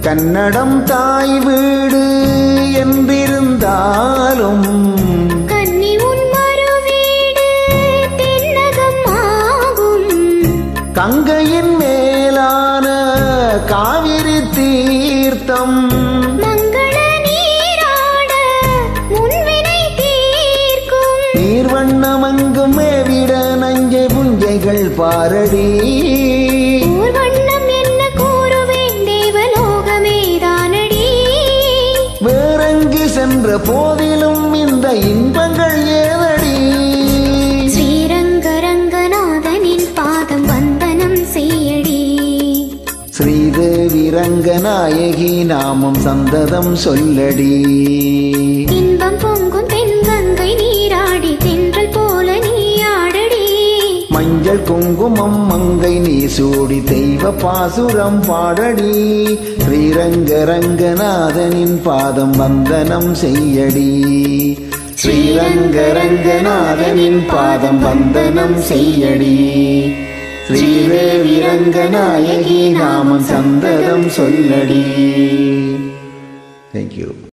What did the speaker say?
கன்னடம் தாய் வீடு என்றிருந்தாலும் கன்னி உன் மறுவீடு தென்னகம் ஆகும் கங்கையின் மேலான காவிரி தீர்த்தம் மங்கள நீராட முன்வினை தீர்க்கும் நீர்வண்ணமங்கும் மேவிட நஞ்சை புஞ்சைகள் பாரடி ஊர் வண்ணம் என்ன கூறுவேன் தேவலோகமே தானடி வேறெங்கு சென்ற போதிலும் இந்த இன்பங்கள் ஏதடி ஸ்ரீரங்கரங்கநாதனின் பாதம் வந்தனம் செய்யடி ஸ்ரீதேவி ரங்கநாயகி நாமம் சந்ததம் சொல்லடி இன்பம் பொங்கும் தென்கங்கை நீராடி தென்றல் போல நீ ஆடடி மஞ்சள் குங்குமம் மங்கை நீ சூடி தெய்வ பாசுரம் பாடடி ஸ்ரீரங்க ரங்கநாதனின் பாதம் வந்தனம் செய்யடி ஸ்ரீரங்க ரங்கநாதனின் பாதம் வந்தனம் செய்யடி ஸ்ரீதேவி ரங்கநாயகி நாமம் சந்ததம் சொல்லடி தேங்க்யூ